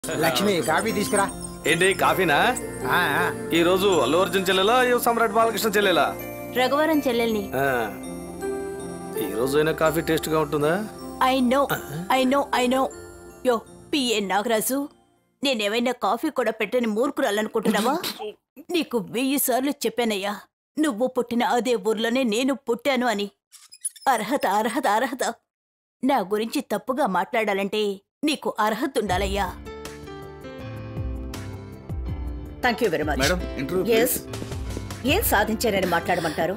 Lakshmi coffee తీసుకురా ఏంటి కాఫీనా ఆ, ఆ. ఈ రోజు అల్లు అర్జున్ చెల్లెలా యువ సమ్రాట్ బాలకృష్ణ చెల్లెలా రఘువరం చెల్లెల్ని ఆ. ఈ రోజు అయినా కాఫీ టేస్ట్ గా ఉంటుందా I know I know I know yo PN Nagaraju నేనేమైనా కాఫీ కూడా పెట్టని మూర్ఖురాలనుకుంటున్నావా నీకు వెయ్యి సార్లు చెప్పానయ్యా నువ్వు పుట్టిన అదే ఊర్లోనే నేను పుట్టాను అని అర్హత అర్హత అర్హత నా గురించి తప్పుగా మాట్లాడాలంటే నీకు అర్హత ఉండాలయ్యా thank you very much madam interview yes ఏం సాధించారని మాట్లాడమంటారు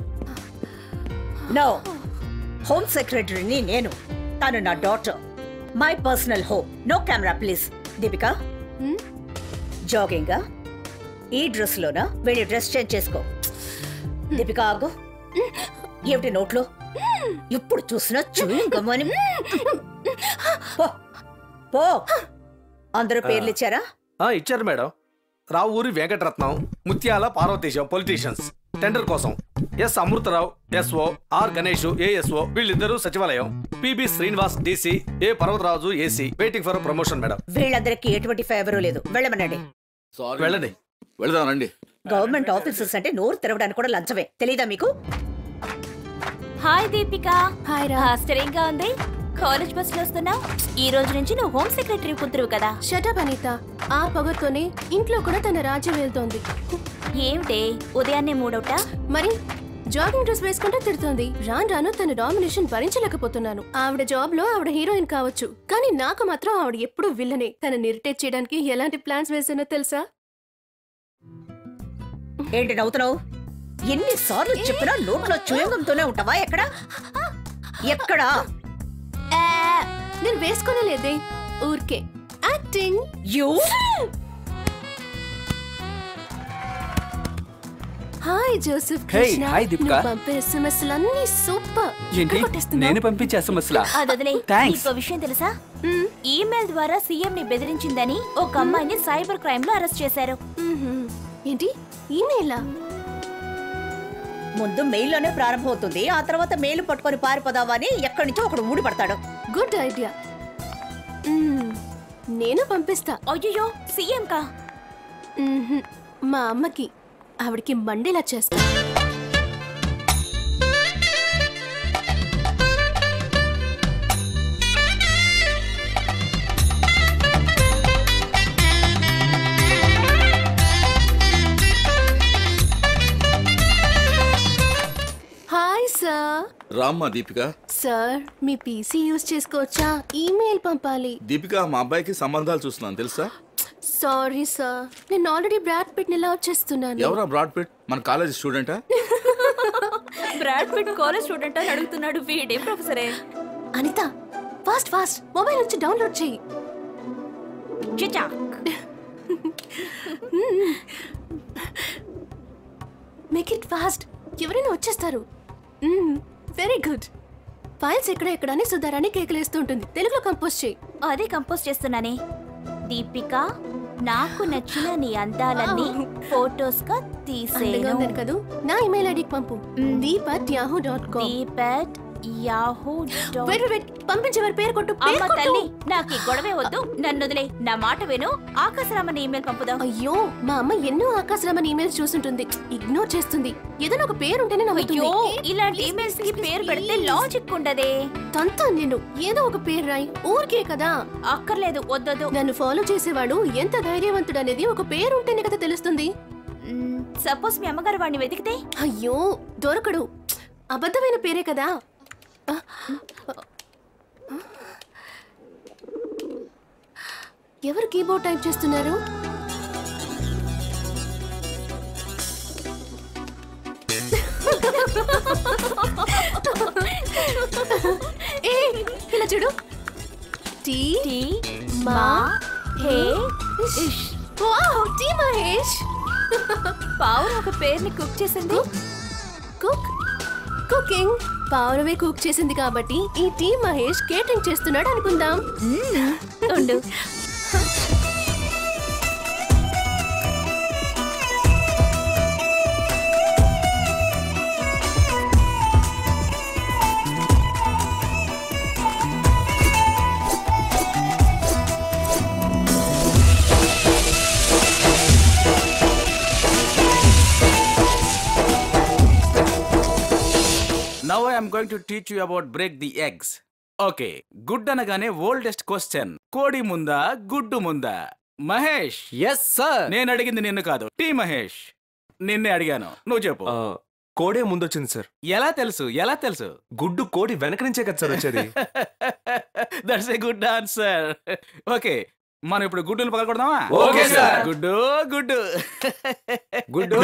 నో హోమ్ సెక్రటరీని నేను తను నా daughter my personal home no camera please Deepika జాగింగా ఈ డ్రెస్ లోనా వెళ్ళి డ్రెస్ చేంజ్ చేసుకో దీపిక ఆగు ఏమిటి నోట్లో ఎప్పుడు చూసినా చూయింగమని పో పో అందరూ పేర్లు ఇచ్చారా ఆ ఇచ్చారు madam Ravuri Venkataratnam Mutyala Parvatheesam politicians tender కోసం S Amrutharao SO R Ganesh ASO వీళ్ళిద్దరూ సచివాలయం PB Srinivas DC A Parvataraju AC waiting for promotion madam వీళ్ళందరికీ ఎటువంటి ఫేవరు లేదు వెళ్ళమనండి సారీ వెళ్ళండి వెళదాం రండి గవర్నమెంట్ ఆఫీసర్స్ అంటే నోరు తెరవడానికి కూడా లంచమే తెలీదా మీకు హాయ్ దీపిక హాయ్ రా ఆశ్చర్యంగా ఉంది కాలేజ్ బస్సులో వస్తున్నావు ఈ రోజు నుంచి నువ్వు హోమ్ సెక్రటరీ కూతురు కదా షటప్ అనిత ఆ పొగతోనే ఇంట్లో కూడా తన రాజ్యం వెళ్తోంది ఏమిటే ఉదయాన్నే మూడవుట మరి జాగింగ్ డ్రెస్ వేసుకుంటే తిడుతోంది రాను రాను తన డామినేషన్ భరించలేకపోతున్నాను ఆవిడ జాబ్ లో ఆవిడ హీరోయిన్ కావచ్చు కానీ నాకు మాత్రం ఆవిడ ఎప్పుడూ విల్లనే తన ఇరిటేట్ చేయడానికి ఎలాంటి ప్లాన్స్ వేసానో తెలుసా ఏంటి నవ్వుతున్నావు ఎన్నిసార్లు చెప్పినా నోట్లో చూయంగంతోనే ఉంటావా ఎక్కడ ఎక్కడా నేను వేసుకోనలేదే ఊరికే acting you hi Joseph Hey, Krishna hi, Deepika. నువ్వు పంపే ఎస్ఎంఎస్ అన్ని సూపర్ ఏంటి నేను పంపించే ఎస్ఎంఎస్లా అది వదిలే Thanks. నీకో విషయం తెలుసా ఈమెయిల్ ద్వారా సీఎం ని బెదిరించిందని ఒక అమ్మాయిని సైబర్ క్రైమ్ లో అరెస్ట్ చేశారు ఏంటి ఈమెయిలా ముందు మెయిల్లోనే ప్రారంభమవుతుంది ఆ తర్వాత మెయిల్ పట్టుకొని పారిపోదావా అని ఎక్కడి నుంచో ఒకడు ఊడి పడతాడు గుడ్ ఐడియా నేను పంపిస్తా అయ్యో సీఎం కా మ్మ్హ్. మా అమ్మకి ఆవిడకి మండేలా చేస్తా హాయ్ సార్ రామ్మా దీపిక సార్ మీ పీసీ యూజ్ చేసుకోవచ్చా ఈమెయిల్ పంపాలి దీపిక మా అబ్బాయికి సంబంధాలు చూస్తున్నాను తెలుసా సారీ సార్ నేను ఆల్రెడీ బ్రాడ్ పిట్ ఇలా వచ్చేస్తున్నాను ఎవరా బ్రాడ్ పిట్ మన కాలేజ్ స్టూడెంటా బ్రాడ్ పిట్ కాలేజ్ స్టూడెంట్ అని అడుగుతున్నాడు వీడే ప్రొఫెసరే అనిత ఫాస్ట్ ఫాస్ట్ మొబైల్ నుంచి డౌన్లోడ్ చేయి చిచా మేక్ ఇట్ ఫాస్ట్ ఎవరైనా వచ్చేస్తారు వెరీ గుడ్ ఫైల్స్ ఎక్కడ ఎక్కడ అని సుధారాన్ని కేకలేస్తూ ఉంటుంది తెలుగులో కంపోజ్ చేయి అదే కంపోజ్ చేస్తున్నానే దీపిక నాకు నచ్చిన నీ అందాలన్నీ ఫోటోస్ గా అందంగా తీసేను ఉందని కదూ నా ఇమెయిల్ ఐడికి పంపు Deep at Yahoo dot com దీపట్ యాహూ డాట్ వెయిట్ వెయిట్ పంపించే వారి పేరు కొట్టు పేరు అమ్మ కొట్టు. తల్లి నాకు ఈ గొడవే వద్దు నన్ను వదిలే నా మాట విను ఆకాశరామని ఈమెయిల్ పంపుదాం అయ్యో మా అమ్మ ఎన్నో ఆకాశరామన్ ఈమెయిల్స్ చూసుంటుంది ఇగ్నోర్ చేస్తుంది ఏదైనా ఒక పేరు ఉంటేనే నమ్ముతుంది అయ్యో ఇలాంటి ఈమెయిల్స్ కి పేరు పెడితే లాజిక్ ఉండదే తంతా నేను ఏదో ఒక పేరు రాయి ఊరికే కదా అక్కర్లేదు వద్దొద్దు నన్ను ఫాలో చేసేవాడు ఎంత ధైర్యవంతుడు అనేది ఒక పేరు ఉంటేనే కదా తెలుస్తుంది సపోజ్ మీ అమ్మగారు వాడిని వెతికితే అయ్యో దొరకడు అబద్ధమైన పేరే కదా ఆ, ఎవరు కీబోర్డ్ టైప్ చేస్తున్నారు ఏ ఇలా చూడు టీ టీ మా హే ఇష్ వావ్ టీ మహేష్ పావురం ఒక పేరుని కుక్ చేసింది కుక్ కుకింగ్ పావురమే కుక్ చేసింది కాబట్టి ఈ టీ మహేష్ కేటరింగ్ చేస్తున్నాడు అనుకుందాం ఉండు I'm going to teach you about break the eggs okay గుడ్ అనగానే ఓల్డెస్ట్ క్వశ్చన్ కోడి ముందా గుడ్డు ముందా మహేష్ ఎస్ సార్ నేను అడిగింది నిన్ను కాదు టీ మహేష్ నిన్నే అడిగాను నువ్వు చెప్పు కోడే ముందొచ్చింది సార్ ఎలా తెలుసు ఎలా తెలుసు గుడ్డు కోడి వెనక నుంచే కదా సార్ వచ్చేది that's a good answer okay మనం ఇప్పుడు గుడ్డులు పగలకూడదామా Okay, sir. గుడ్డు గుడ్డు గుడ్డు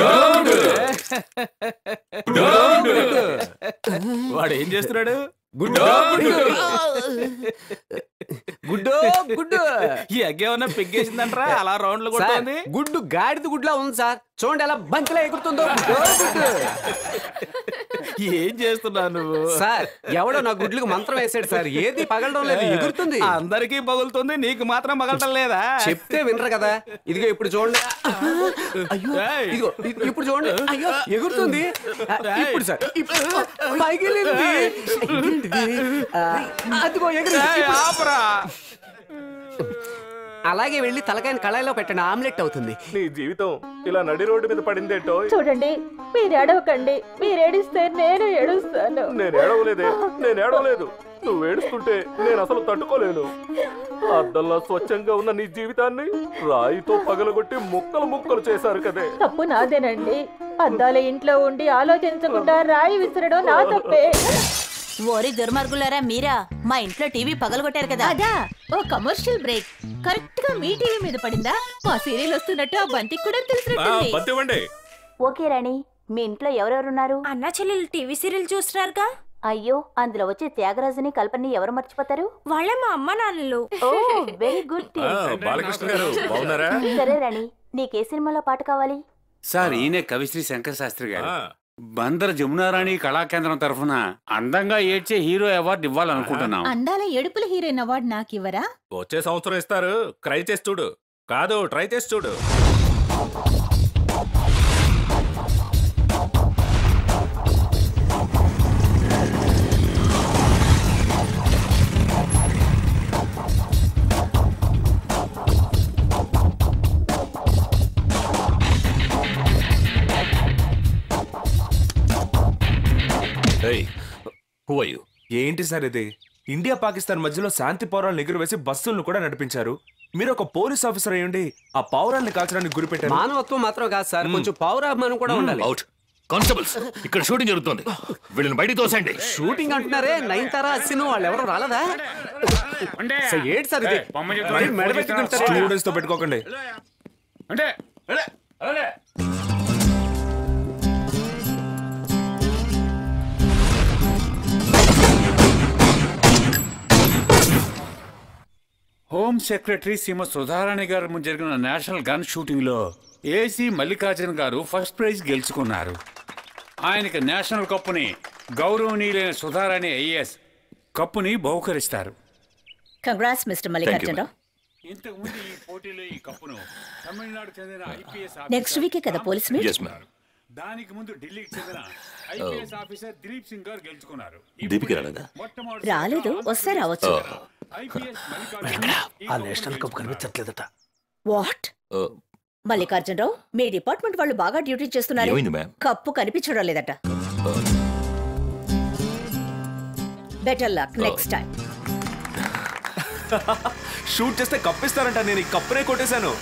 వాడు ఏం చేస్తున్నాడు గుడ్డు గుడ్డు గుడ్డు ఈ ఎగ్ ఏమన్నా పెగ్గేసిందంట్రా అలా రౌండ్లు సార్, కొడుతుంది గుడ్డు గాడిద గుడ్లా ఉంది సార్ చూడండి ఎలా బంకిలా ఎగురుతుందో గుడ్డు, గుడ్డు. ఏం చేస్తున్నావు నువ్వు సార్ ఎవడో నా గుడ్లకు మంత్రం వేసాడు సార్ ఏది పగలడం లేదు ఎగురుతుంది అందరికీ పగులుతుంది నీకు మాత్రం పగలటం లేదా చెప్తే వినరు కదా ఇదిగో ఇప్పుడు చూడండి అయ్యో ఏయ్. ఇదిగో ఇ- ఇప్పుడు చూడండి అయ్యో ఎగురుతుంది ఆ, ఇప్పుడు సార్ ఇప్పుడు పగిలింది ఏంటిది? ఆ, అదిగో ఎగిరింది ఏయ్, ఇప్పుడు. ఆపరా అలాగే వెళ్ళి తలకాయని కళాయిలో పెట్టండి ఆమ్లెట్ అవుతుంది నీ జీవితం ఇలా నడి రోడ్డు మీద పడిందేటో చూడండి మీరు ఏడవకండి మీరు ఏడిస్తే నేను ఏడుస్తాను నేను ఏడవలేదే నేను ఏడవలేదు నువ్వు ఏడుస్తుంటే నేను అసలు తట్టుకోలేను అద్దంలా స్వచ్ఛంగా ఉన్న నీ జీవితాన్ని రాయితో పగలగొట్టి ముక్కలు ముక్కలు చేశారు కదే తప్పు నాదేనండి అద్దాల ఇంట్లో ఉండి ఆలోచించకుండా రాయి విసరడం నా తప్పే ఓరి దుర్మార్గులారా మీరా మా ఇంట్లో టీవీ పగలగొట్టారు కదా అదా ఓ కమర్షియల్ బ్రేక్ కరెక్ట్ గా మీ టీవీ మీద పడిందా మా సీరియల్ వస్తున్నట్టు ఆ బంతికి కూడా తెలిసినట్టుంది బతివ్వండి ఓకే రాణి మీ ఇంట్లో ఎవరెవరున్నారు అన్నా చెల్లెలు టీవీ సీరియల్ చూస్తున్నారుగా అయ్యో అందులో వచ్చే త్యాగరాజుని కల్పని ఎవరు మర్చిపోతారు వాళ్ళే మా అమ్మ నాన్నలు ఓ వెరీ గుడ్ బాలకృష్ణ గారు బాగున్నారా సరే రాణి నీకే సినిమాలో పాట కావాలి సార్ ఈయనే కవిశ్రీ శంకర్ శాస్త్రి గారు బందర్ జమునారాణి కళాకేంద్రం తరఫున అందంగా ఏడ్చే హీరో అవార్డు ఇవ్వాలనుకుంటున్నాం అందాల ఏడుపుల హీరోయిన్ అవార్డు నాకు ఇవ్వరా వచ్చే సంవత్సరం ఇస్తారు ట్రై చేసి చూడు కాదు ట్రై చేసి చూడు ఏంటి సార్ ఇది ఇండియా పాకిస్తాన్ మధ్యలో శాంతి పౌరాలను ఎగురవేసి బస్సులను కూడా నడిపించారు మీరు ఒక పోలీస్ ఆఫీసర్ అయ్యుండి ఆ పౌరాల్ని కాల్చడానికి గురిపెట్టారు మానవత్వం మాత్రం కాదు సార్ కొంచెం పౌరాభిమానం కూడా ఉండాలి అవుట్ కానిస్టేబుల్స్ ఇక్కడ షూటింగ్ జరుగుతోంది వీళ్ళని బయటికి తోసండి షూటింగ్ అంటున్నారే నైన్ తారా అస్సిను వాళ్ళు ఎవరు రాలేదా సార్, ఏంటి సార్ ఇది మరి మెడ పెట్టుకుంటారు. స్టూడెంట్స్ తో పెట్టుకోకండి అంటే హోమ్ సెక్రటరీ శ్రీమ సుధారాణి గారి ముందు జరిగిన నేషనల్ గన్ షూటింగ్ లో ఏసీ మల్లికార్జున గారు ఫస్ట్ ప్రైజ్ గెలుచుకున్నారు ఆయనకి నేషనల్ కప్పుని గౌరవనీయులైన సుధారాణి ఐఏఎస్ కప్పుని బహుకరిస్తారు కంగ్రాట్స్ మిస్టర్ మల్లికార్జునరావు ఇంతకు ముందు ఈ పోటీలో ఈ కప్పును తమిళనాడు చెందిన ఐపీఎస్ నెక్స్ట్ వీకే కదా పోలీస్ మీట్ ఎస్ మ్యామ్ దానికి ముందు ఢిల్లీకి చెందిన ఐపీఎస్ ఆఫీసర్ దిలీప్ సింగ్ గారు గెలుచుకున్నారు దీపిక రాలేదా మొట్టమొదటి రాలేదు వస్తే రావచ్చు ఐపీఎస్ మల్లికార్జున ఆ నేషనల్ కప్ కనిపించట్లేదట వాట్ మల్లికార్జునరావు మీ డిపార్ట్మెంట్ వాళ్ళు బాగా డ్యూటీ చేస్తున్నారు ఏమైంది మ్యామ్ కప్పు కనిపించడం లేదట better luck next time shoot చేస్తే కప్పిస్తారంట నేను ఈ కప్పునే కొట్టేశాను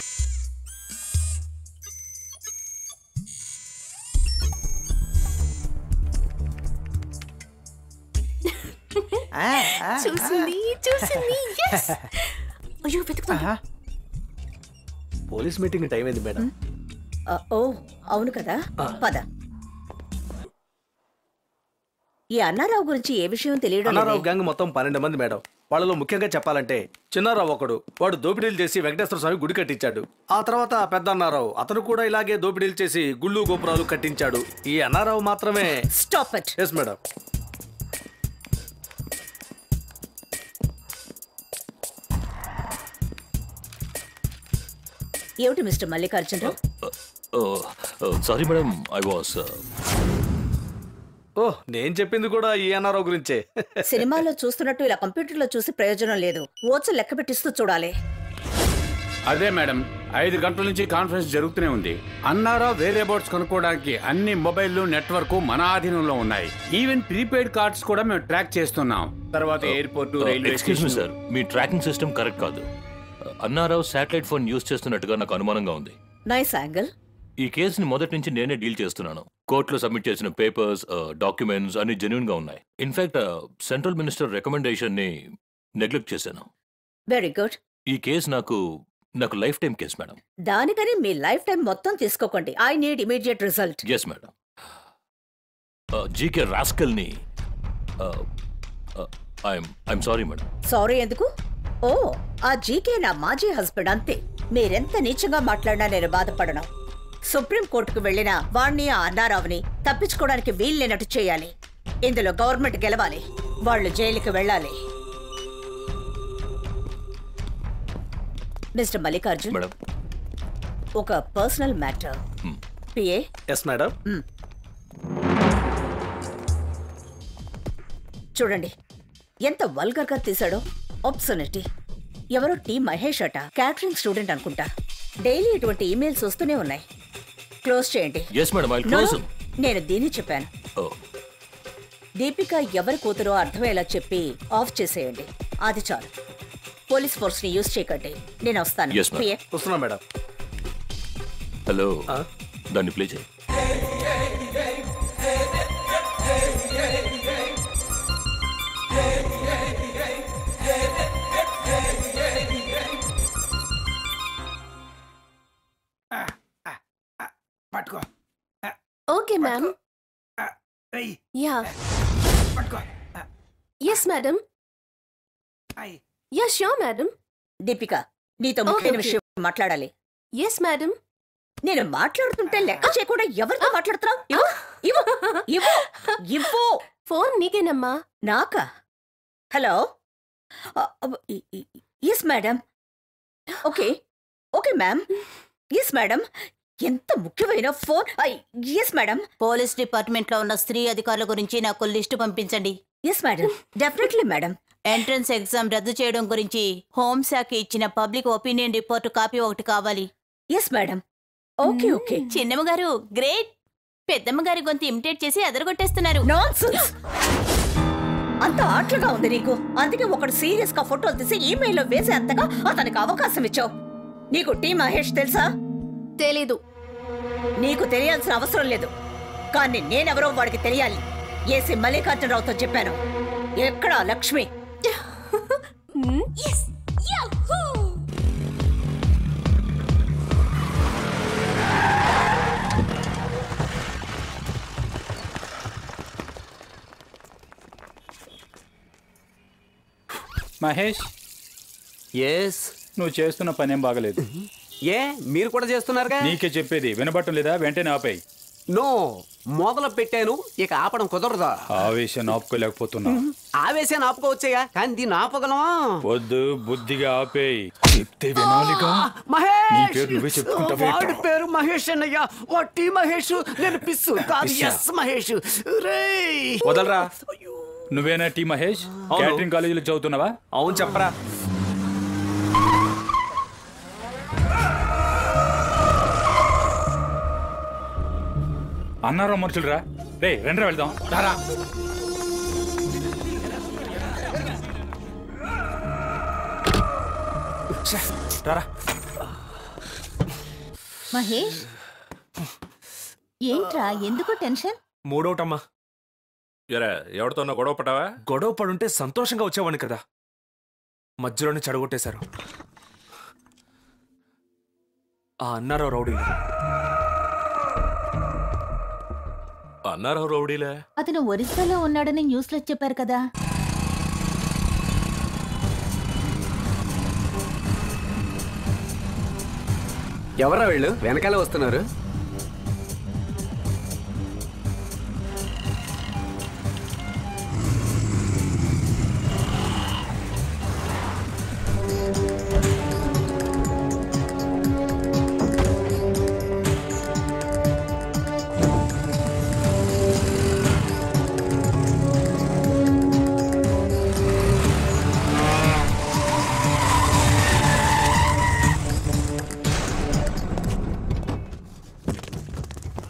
చూసింది చూసింది yes! అయ్యో వెతుకుతుంది పోలీస్ మీటింగ్ టైం అయింది మేడం ఓ అవును కదా పద ఈ అన్నారావు గురించి ఏ విషయం తెలియడం అన్నారావు లేదే. గ్యాంగ్ మొత్తం పన్నెండు మంది మేడం వాళ్ళలో ముఖ్యంగా చెప్పాలంటే చిన్నారావు ఒకడు వాడు దోపిడీలు చేసి వెంకటేశ్వర స్వామి గుడి కట్టించాడు ఆ తర్వాత పెద్ద అన్నారావు అతను కూడా ఇలాగే దోపిడీలు చేసి గుళ్ళు గోపురాలు కట్టించాడు ఈ అన్నారావు మాత్రమే స్టాప్ ఇట్ ఎస్ మేడం ఏమిటి mister Mallikarjunarao sorry madam I was ఓ నేను చెప్పింది కూడా ఈ అన్నారావు గురించే సినిమాలో చూస్తున్నట్టు ఇలా కంప్యూటర్లో చూసి ప్రయోజనం లేదు ఓచు లెక్క పెట్టిస్తూ చూడాలి అదే మేడం ఐదు గంటల నుంచి కాన్ఫరెన్స్ జరుగుతూనే ఉంది అన్నారా వేరే బోర్డ్స్ కొనుక్కోవడానికి అన్ని మొబైల్ నెట్వర్క్ మన ఆధీనంలో ఉన్నాయి ఈవెన్ ప్రీపెయిడ్ కార్డ్స్ కూడా మేము ట్రాక్ చేస్తున్నాం తర్వాత airport railway excuse me station sir మీ ట్రాకింగ్ సిస్టమ్ కరెక్ట్ కాదు అన్నారావు శాటిలైట్ ఫోన్ యూజ్ చేస్తున్నట్టుగా నాకు అనుమానంగా ఉంది నైస్ యాంగిల్ ఈ కేసుని మొదటి నుంచి నేనే డీల్ చేస్తున్నాను కోర్టులో సబ్మిట్ చేసిన పేపర్స్ డాక్యుమెంట్స్ అన్ని జెన్యున్ గా ఉన్నాయి ఇన్ఫాక్ట్ సెంట్రల్ మినిస్టర్ రికమెండేషన్ ని నెగ్లెక్ట్ చేశాను వెరీ గుడ్ ఈ కేసు నాకు నాకు లైఫ్ టైం కేసు మేడం దానికని మీ లైఫ్ టైం మొత్తం తీసుకోకండి I need immediate result yes madam GK rascal ని I'm I'm sorry madam sorry ఎందుకు ఓ ఆ జీకే నా మాజీ హస్బెండ్ అంతే మీరెంత నీచంగా మాట్లాడినా నేను బాధపడను సుప్రీం కోర్టుకు వెళ్లిన వాణ్ణి ఆ అన్నారావుని తప్పించుకోవడానికి వీల్లేనట్టు చేయాలి ఇందులో గవర్నమెంట్ గెలవాలి వాళ్ళు జైలుకి వెళ్ళాలి మిస్టర్ మల్లికార్జున్ మేడం ఒక personal matter PA yes madam చూడండి ఎంత వల్గర్ గా తీశాడో ఆప్సనిటీ ఎవరో టీ మహేష్ అట క్యాటరింగ్ స్టూడెంట్ అనుకుంటా డైలీ ఇటువంటి ఈమెయిల్స్ వస్తూనే ఉన్నాయి క్లోజ్ చేయండి yes madam I No, close no, నేను దీన్ని చెప్పాను దీపిక ఎవరి కూతురో అర్థమయ్యేలా చెప్పి ఆఫ్ చేసేయండి అది చాలు పోలీస్ ఫోర్స్ ని యూజ్ చేయకండి నేను వస్తాను Yes, ma'am. పిఏ వస్తున్నా మేడం హలో దాన్ని ప్లే చేయి పట్టుకో okay ma'am ya yes madam ya sure madam Deepika నీతో ముఖ్యమైన Okay, okay. విషయం మాట్లాడాలి ఎస్ మేడం నేను మాట్లాడుతుంటే లెక్క చేయకుండా ఎవరితో మాట్లాడుతున్నావు ఇవ్వు ఇవ్వు ఇవ్వు ఇవ్వు ఫోన్ నీకేనమ్మా నాకా hello yes madam okay okay ma'am yes madam ఎంత ముఖ్యమైన phone yes madam police department లో ఉన్న స్త్రీ అధికారుల గురించి నాకు లిస్టు పంపించండి yes madam definitely madam entrance exam రద్దు చేయడం గురించి హోంశాఖ ఇచ్చిన పబ్లిక్ ఒపీనియన్ రిపోర్ట్ కాపీ ఒకటి కావాలి ఎస్ మేడం ఓకే ఓకే చిన్నమ్మ గారు గ్రేట్ పెద్దమ్మ గారి గొంతు ఇమిటేట్ చేసి అదరగొట్టేస్తున్నారు అంత ఆటలుగా ఉంది నీకు అందుకే ఒకడు సీరియస్ గా ఫోటోలు తీసి ఈమెయిల్లో వేసే అంతగా అతనికి అవకాశం ఇచ్చావు నీకు టీ మహేష్ తెలుసా తెలీదు నీకు తెలియాల్సిన అవసరం లేదు కానీ నేనెవరో వాడికి తెలియాలి ఏసీ మల్లికార్జునరావుతో చెప్పాను ఎక్కడా లక్ష్మి మహేష్ ఎస్ నువ్వు చేస్తున్న పనేం బాగలేదు ఏ మీరు కూడా చేస్తున్నారుగా నీకే చెప్పేది వినబట్టం లేదా వెంటనే ఆపేయి నో మొదలు పెట్టాను ఇక ఆపడం కుదరదా ఆవేశం ఆపుకోలేకపోతున్నా ఆవేశాన్ని ఆపుకోవచ్చయ్యా కానీ దీన్ని ఆపగలమా వద్దు బుద్ధిగా ఆపేయి చెప్తే వినాలిగా నీ మహేష్ పేరు నువ్వే చెప్పుకుంటావే వాడి పేరు మహేష్ అన్నయ్య వాటి మహేష్ నేను పిస్సు కాదు పిస్సా? ఎస్ మహేష్ రేయ్ వదలరా నువ్వేనా టీ మహేష్ క్యాటరింగ్ కాలేజీలో చదువుతున్నావా అవును చెప్పరా అన్నారా మనుషులరా రే రండి వెళ్దాం రారా రారా మహేష్ ఏంట్రా ఎందుకు టెన్షన్ మూడోటమ్మా ఎరా ఎవరితోనో గొడవ పడ్డావా గొడవ పడుంటే సంతోషంగా వచ్చేవాడిని కదా మధ్యలోనే చెడగొట్టేశారు ఆ అన్నారావు రౌడీలు అన్నారావు రౌడీలే అతను ఒరిస్సాలో ఉన్నాడని న్యూస్ లో చెప్పారు కదా ఎవరా వీళ్ళు వెనకాల వస్తున్నారు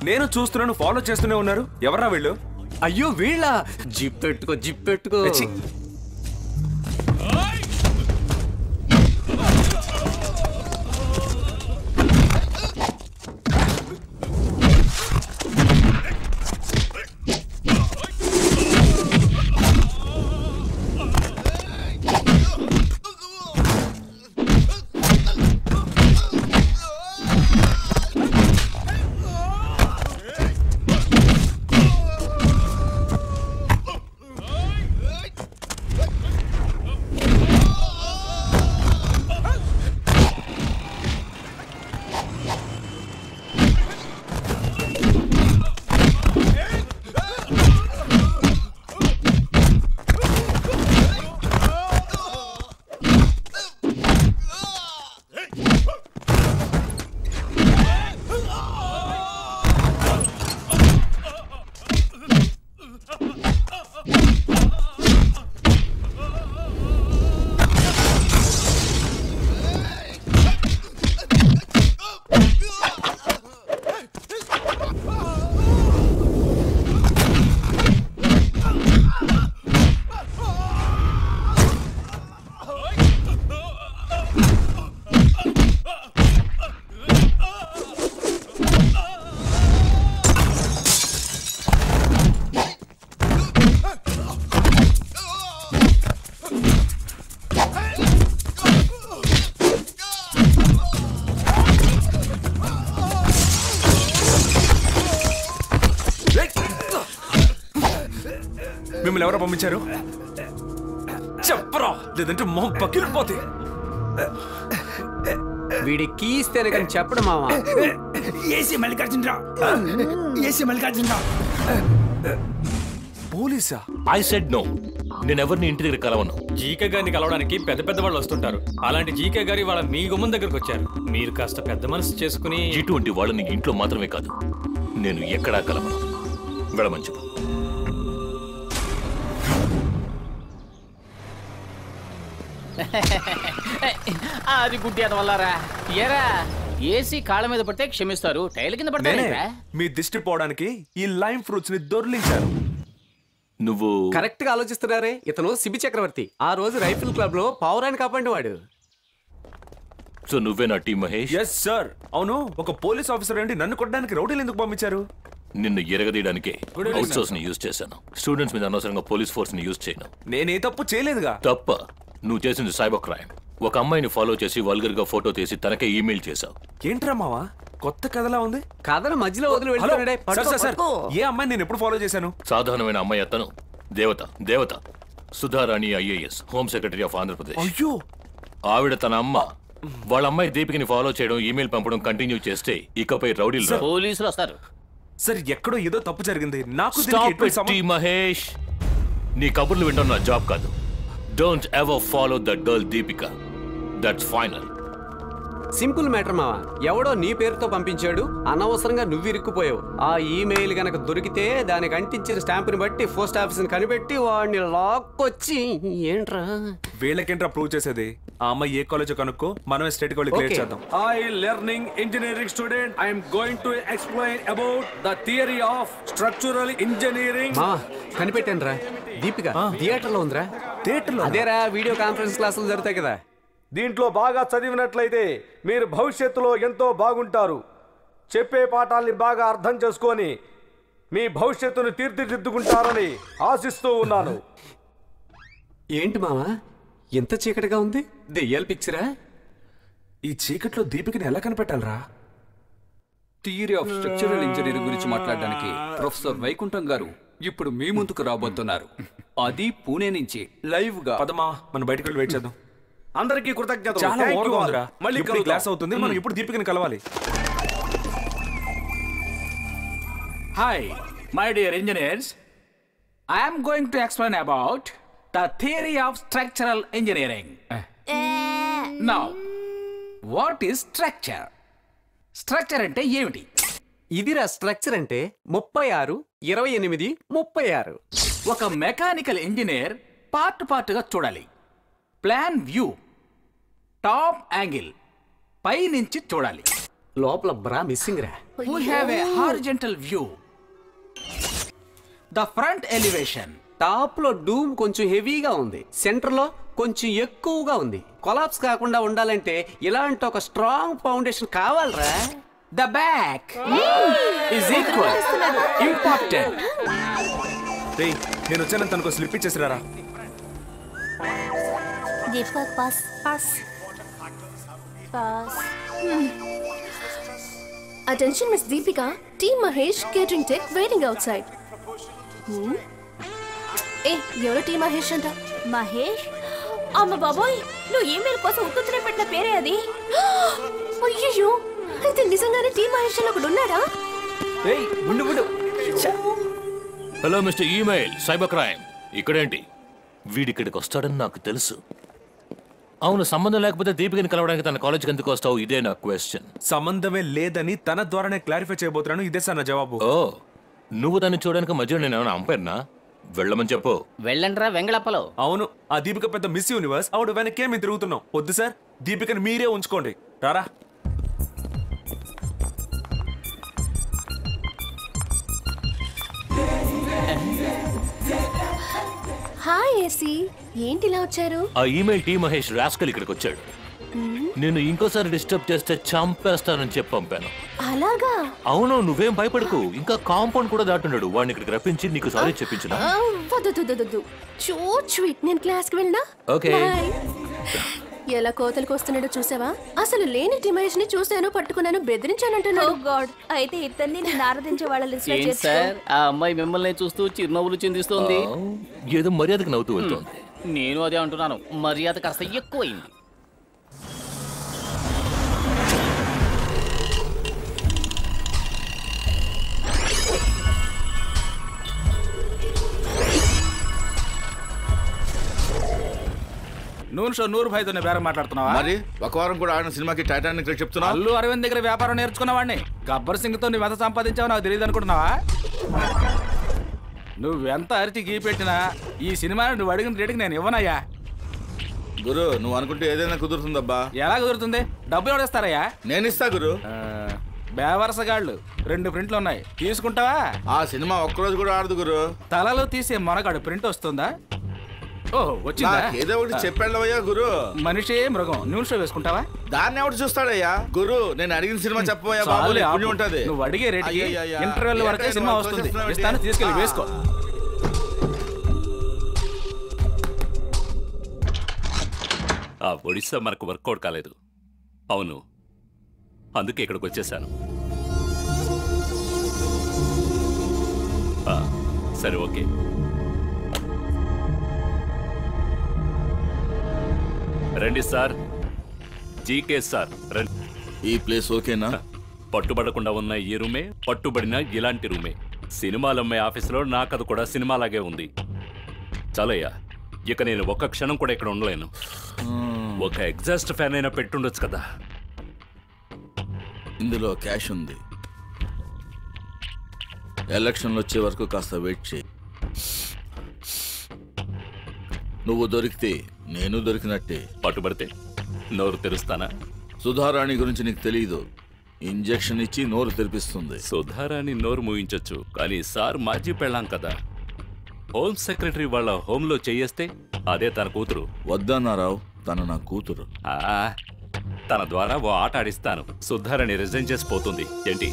నేను చూస్తున్నాను ఫాలో చేస్తూనే ఉన్నారు ఎవరా వీళ్ళు అయ్యో వీళ్ళ జిప్ పెట్టుకో జిప్ పెట్టుకో ఛీ. మిమ్మల్ని ఎవరో పంపించారు చెప్పరా లేదంటే మొహం పగిలిపోతే వీడి కీస్తేనే కానీ చెప్పడు మావా ఏసీ మల్లికార్జునరావు ఏసీ మల్లికార్జునరావు పోలీసా ఐ సెడ్ నో నేను ఎవరిని ఇంటి దగ్గర కలవను జీకే గారిని కలవడానికి పెద్ద పెద్ద వాళ్ళు వస్తుంటారు అలాంటి జీకే గారి వాళ్ళ మీ గుమ్మం దగ్గరకు వచ్చారు మీరు కాస్త పెద్ద మనసు చేసుకుని ఇటువంటి వాళ్ళని ఇంట్లో మాత్రమే కాదు నేను ఎక్కడా కలవను వెళ్ళమని చెప్పు అది గుడ్డి వల్లరా ఏరా ఏసీ కాళ్ళ మీద పడితే క్షమిస్తారు టైల్ కింద నేనే పడతారా మీ దిష్టి పోవడానికి ఈ లైమ్ ఫ్రూట్స్ ని దొర్లించారు నువ్వు కరెక్ట్ గా ఆలోచిస్తున్నారే ఇతను సిబి చక్రవర్తి ఆ రోజు రైఫిల్ క్లబ్ లో పావురాన్ని కాపాడిన వాడు సో నువ్వే నా టీం మహేష్ ఎస్ సార్ అవును ఒక పోలీస్ ఆఫీసర్ అండి నన్ను కొట్టడానికి రౌడీలు ఎందుకు పంపించారు నిన్ను ఎరగదీయడానికే అవుట్ సోర్స్ ని యూజ్ చేశాను స్టూడెంట్స్ మీద అనవసరంగా పోలీస్ ఫోర్స్ ని యూజ్ చేయను నేనే తప్పు చేయలేదుగా తప్ప నువ్వు చేసింది సైబర్ క్రైమ్ ఒక అమ్మాయిని ఫాలో చేసి వల్గర్ గా ఫోటో తీసి తనకే ఈమెయిల్ చేశావు ఏంట్రా మావా కొత్త కథలా ఉంది కథను మధ్యలో వదిలి హలో వెళ్తున్నాడే సార్ సార్ సార్ ఏ అమ్మాయిని నేను ఎప్పుడు ఫాలో చేశాను సాధారణమైన అమ్మాయి అతను దేవత దేవత Sudharani IAS home secretary of Andhra Pradesh అయ్యో ఆవిడ తన అమ్మ వాళ్ళ అమ్మాయి దీపికని ఫాలో చేయడం ఈమెయిల్ పంపడం కంటిన్యూ చేస్తే ఇకపై రౌడీలు రారు. పోలీసులు వస్తారు సార్ ఎక్కడో ఏదో తప్పు జరిగింది నాకు దీనికి Stop ఎటువంటి it, సంబ- T. మహేష్ నీ కబుర్లు వినడం నా జాబ్ కాదు don't ever follow that girl Deepika that's final simple matter మావా ఎవడో నీ పేరుతో పంపించాడు అనవసరంగా నువ్వు ఇరుక్కుపోయావు ఆ ఈమెయిల్ గనక దొరికితే దానికి అంటించిన స్టాంపుని బట్టి పోస్ట్ ఆఫీస్ కనిపెట్టి వాడిని లాక్కొచ్చి ఏంట్రా వీళ్ళకేంట్రా ప్రూవ్ చేసేది ఆ అమ్మాయి ఏ కాలేజ్ కనుక్కో మనమే స్టేట్ కాలేజ్ క్లియర్ Okay. చేద్దాం I, learning engineering student, I am going to explain about the theory of structural engineering. మా కనిపెట్టాను రా దీపిక థియేటర్ లో ఉందిరా థియేటర్ అదేరా వీడియో కాన్ఫరెన్స్ క్లాసులు జరుగుతాయి కదా దీంట్లో బాగా చదివినట్లయితే మీరు భవిష్యత్తులో ఎంతో బాగుంటారు చెప్పే పాఠాల్ని బాగా అర్థం చేసుకొని మీ భవిష్యత్తును తీర్చిదిద్దుకుంటారని ఆశిస్తూ ఉన్నాను ఏంటి మావా ఎంత చీకటిగా ఉంది దెయ్యాల పిక్చరా ఈ చీకట్లో దీపికని ఎలా కనిపెట్టాలరా థియరీ ఆఫ్ స్ట్రక్చరల్ ఇంజనీరింగ్ గురించి మాట్లాడడానికి ప్రొఫెసర్ వైకుంఠం గారు ఇప్పుడు మీ ముందుకు రాబోతున్నారు అది పూణే నుంచి లైవ్ గా పదమా మనం బయటకు వెళ్ళి వెయిట్ చేద్దాం అందరికీ కృతజ్ఞతలు చాలా Thank you ఓవర్గా all. ఉందిరా మళ్ళీ ఇప్పుడు క్లాస్ కలుద్దాం. అవుతుంది మనం ఇప్పుడు దీపికని కలవాలి Hi, my dear engineers. I am going to explain about the theory of structural engineering. Now, what is structure? Structure అంటే ఏమిటి ఇదిరా స్ట్రక్చర్ అంటే ముప్పై ఆరు ఇరవై ఎనిమిది ముప్పై ఆరు ఒక మెకానికల్ ఇంజనీర్ పార్ట్ పార్ట్గా చూడాలి ప్లాన్ వ్యూ టాప్ యాంగిల్ పై నుంచి చూడాలి లోపల బ్రా మిస్సింగ్ రా We have a horizontal view. The front elevation. Top లో డూమ్ కొంచెం హెవీగా ఉంది సెంటర్ లో కొంచెం ఎక్కువగా ఉంది కొలాప్స్ కాకుండా ఉండాలంటే ఇలాంటి ఒక స్ట్రాంగ్ ఫౌండేషన్ కావాలరా The back is equal. Important. రేయ్ నేను వచ్చానని తనకు స్లిప్ ఇచ్చేసిరారా Deepika pass pass pass attention miss Deepika team Mahesh catering tech waiting outside ఏ ఎవరో టీ మహేష్ అంట మహేష్ అమ్మ బాబోయ్ నువ్వు ఈమెయిల్ కోసం ఉత్తుత్తునే పెట్టిన పేరే అది అయ్యో అయితే నిజంగానే టీ మహేష్ అని ఒకడు ఉన్నాడా ఏయ్ ఉండు ఉండు hello mister email cyber crime ఇక్కడేంటి వీడిక్కడికి వస్తాడని నాకు తెలుసు అవును సంబంధం లేకపోతే దీపికని కలవడానికి తన కాలేజ్కి ఎందుకు వస్తావు ఇదే నా క్వశ్చన్ సంబంధమే లేదని తన ద్వారానే క్లారిఫై చేయబోతున్నాను ఇదే సార్ నా జవాబు ఓ నువ్వు దాన్ని చూడడానికి మధ్యలో నేను ఏమైనా అంపేర్నా వెళ్ళమని చెప్పు వెళ్ళండ్రా వెంగళప్పలో అవును ఆ దీపిక పెద్ద మిస్ యూనివర్స్ ఆవిడ వెనకే మేము తిరుగుతున్నాం వద్దు సార్ దీపికని మీరే ఉంచుకోండి రారా హాయ్ ఏసీ ఏంటి ఇలా వచ్చారు ఆ ఈమెయిల్ టీ మహేష్ రాస్కల్ ఇక్కడికి వచ్చాడు నేను ఇంకోసారి డిస్టర్బ్ చేస్తే చంపేస్తానని చెప్పి పంపాను అలాగా అవును నువ్వేం భయపడకు ఇంకా కాంపౌండ్ కూడా దాటున్నాడు వాడిని ఇక్కడికి రప్పించి నీకు సారీ చెప్పించిన ఆ, వద్దు వద్దు, వద్దు, వద్దు చూ స్వీట్ నేను క్లాస్కి వెళ్ళినా ఓకే బాయ్ ఎలా కోతలకు వస్తున్నాడో చూసావా అసలు లేని టిమేష్ ని చూశాను పట్టుకున్నాను బెదిరించానంటున్నాడు గాడ్ అయితే ఇతన్ని నేను ఆరాధించే వాళ్ళ లిస్ట్ ఏంటి సార్ ఆ అమ్మాయి మిమ్మల్ని చూస్తూ చిరునవ్వులు చిందిస్తోంది ఏదో మర్యాదకు నవ్వుతూ వెళ్తోంది నేను అదే అంటున్నాను మర్యాద కాస్త ఎక్కువైంది నూనె షో నూరు భాయ్తోనే బేరం మాట్లాడుతున్నావా మరి ఒక వారం కూడా ఆడిన సినిమాకి టైటానిక్ రేట్ చెప్తున్నా అల్లు అరవింద్ దగ్గర వ్యాపారం నేర్చుకున్నవాడిని గబ్బర్ సింగ్ తో నువ్వు ఎంత సంపాదించావో నాకు తెలియదు అనుకుంటున్నావా నువ్వెంత అరిచి గీ పెట్టినా ఈ సినిమాని నువ్వు అడిగిన రేటుకి నేను ఇవ్వనయ్యా గురు నువ్వు అనుకుంటే ఏదైనా కుదురుతుందబ్బా ఎలా కుదురుతుంది డబ్బులు ఎవడేస్తారయ్యా నేను ఇస్తా గురు బేవరసగాళ్ళు రెండు ప్రింట్లు ఉన్నాయి తీసుకుంటావా ఆ సినిమా ఒక్కరోజు కూడా ఆడదు గురు తలలో తీసే మొనగాడు ప్రింట్ వస్తుందా ఓ వచ్చిందా నాకు ఏదో ఒకటి చెప్పాడవయ్యా గురు మనిషి మృగం న్యూస్ షో వేసుకుంటావా దాన్ని ఎవడు చూస్తాడయ్యా గురు నేను అడిగిన సినిమా చెప్పబోయా బాబు చాలే నీకు ఆపు. పుణ్యం ఉంటది నువ్వు అడిగే రేటుకి అయ్యయ్యయ్య. ఇంటర్వెల్ వరకే ఏంటో సినిమా నువ్వు వస్తుంది ఆలోచిస్తున్నావు ఇస్తాను ఏంటి? తీసుకెళ్ళి ఆ. వేసుకో ఆ ఒడిస్సా మనకు వర్కౌట్ కాలేదు అవును అందుకే ఇక్కడికి వచ్చేసాను ఆ, సరే ఓకే రండి సార్ జీకే సార్ రండి ఈ ప్లేస్ ఓకేనా పట్టుబడకుండా ఉన్న ఈ రూమే పట్టుబడిన ఇలాంటి రూమే సినిమాలు అమ్మే ఆఫీసులో నా కథ కూడా సినిమాలాగే ఉంది చాలయ్యా ఇక నేను ఒక్క క్షణం కూడా ఇక్కడ ఉండలేను ఒక ఎగ్జాస్ట్ ఫ్యాన్ అయినా పెట్టుండొచ్చు కదా ఇందులో క్యాష్ ఉంది ఎలక్షన్లు వచ్చే వరకు కాస్త వెయిట్ చేయి నువ్వు దొరికితే నేను దొరికినట్టే పట్టుబడితే నోరు తెరుస్తానా సుధారాణి గురించి నీకు తెలియదు ఇంజెక్షన్ ఇచ్చి నోరు తెరిపిస్తుంది సుధారాన్ని నోరు మూయించొచ్చు కానీ సార్ మాజీ పెళ్ళాం కదా హోమ్ సెక్రటరీ వాళ్ళ హోంలో చెయ్యేస్తే అదే తన కూతురు వద్దన్నారావు తను నా కూతురు ఆ, తన ద్వారా ఓ ఆట ఆడిస్తాను సుధారాణి రిజైన్ చేసి పోతుంది ఏంటి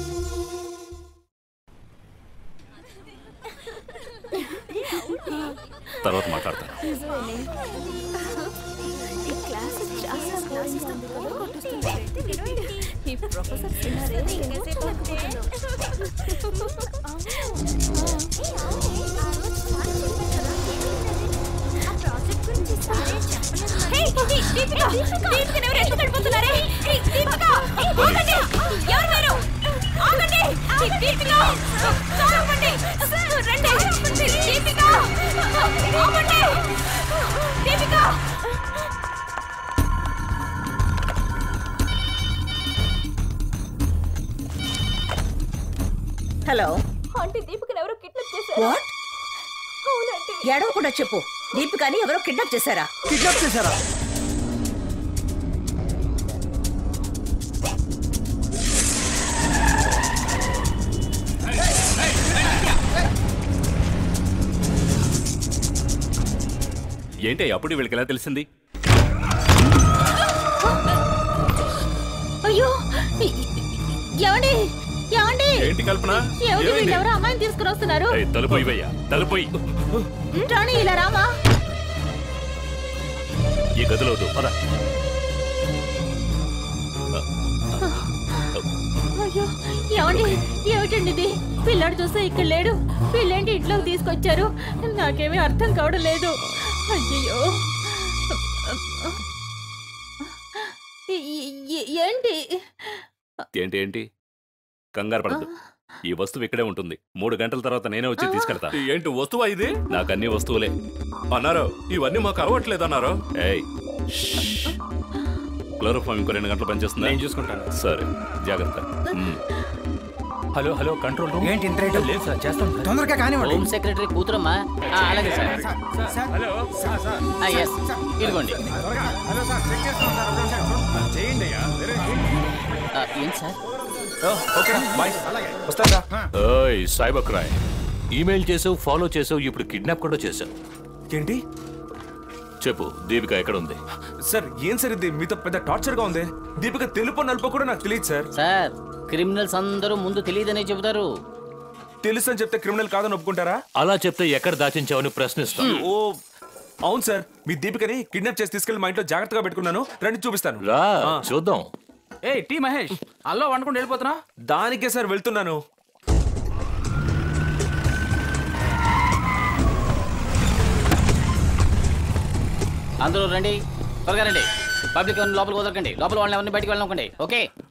తర్వాత మాట్లాడతాను ఈ ప్రొఫెసర్ హలో ఆంటీ దీపికను ఎవరో కిడ్నాప్ చేశారు వాట్ అవునంటే ఏడవకుండా చెప్పు దీపికని ఎవరో కిడ్నాప్ చేశారా కిడ్నాప్ చేశారా ఏంటి అప్పుడు వీళ్ళకి ఎలా తెలిసింది అయ్యో ఏమండి ఏమండి ఏంటి కల్పన ఏమిటి ఏమైంది? వీళ్ళెవరో అమ్మాయిని తీసుకుని వస్తున్నారు ఏయ్, తలుపు ఇవయ్యా తలుపు ఇయ్యి. రాణి ఇలా రామా ఈ గదిలో వద్దు పద అయ్యో ఏమండి ఏమిటండి ఇది పిల్లాడు చూస్తే ఇక్కడ లేడు పిల్లేంటి ఇంట్లోకి తీసుకొచ్చారు నాకేమీ అర్థం కావడం లేదు అయ్యో ఏంటి ఏంటి ఏంటి కంగారు పడద్దు ఈ వస్తువు ఇక్కడే ఉంటుంది మూడు గంటల తర్వాత నేనే వచ్చి తీసుకెళ్తా ఏంటి వస్తువా ఇది నాకు అన్ని వస్తువులే అన్నారో ఇవన్నీ మాకు అలవట్లేదు అన్నారో ఏయ్ క్లోరోఫామ్ ఇంకో రెండు గంటలు పనిచేస్తుంది నేను చూసుకుంటాను సరే జాగ్రత్త మ్మ్. హలో హలో కంట్రోల్ రూమ్ ఏంటి ఇంత రేటు? లేదు సార్ చేస్తాం సార్. తొందరగా కానివ్వండి హోమ్ సెక్రటరీ కూతురమ్మా ఆ, అలాగే సార్ హలో సార్ సార్ ఆ, ఎస్ ఇదిగోండి చేయండి ఆ, ఏంటి సార్ ఓకే బాయ్ వస్తాగా ఓయ్ సైబర్ క్రైమ్ ఈమెయిల్ చేసావు ఫాలో చేసావు ఇప్పుడు కిడ్నాప్ కూడా చేసావు ఏంటి చెప్పు దీపిక ఎక్కడ ఉంది సార్ ఏం సార్ ఇది మీతో పెద్ద టార్చర్ గా ఉంది దీపిక తెలుపు నలుపు కూడా నాకు తెలియదు సార్ సార్ క్రిమినల్స్ అందరూ ముందు తెలియదనే చెబుతారు తెలుసు అని చెప్తే క్రిమినల్ కాదని ఒప్పుకుంటారా అలా చెప్తే ఎక్కడ దాచించావని ప్రశ్నిస్తాను ఓ అవును సార్ మీ దీపికని కిడ్నాప్ చేసి తీసుకెళ్లి మా ఇంట్లో జాగ్రత్తగా పెట్టుకున్నాను రండి చూపిస్తాను రా ఆ. చూద్దాం ఏ టీ మహేష్ అల్లో వండుకుంటూ వెళ్ళిపోతున్నా దానికే సార్ వెళ్తున్నాను అందరూ రండి త్వరగా రండి పబ్లిక్ ఎవరిని లోపలికి వదలకండి లోపల వాళ్ళని ఎవరిని బయటికి వెళ్ళకండి ఓకే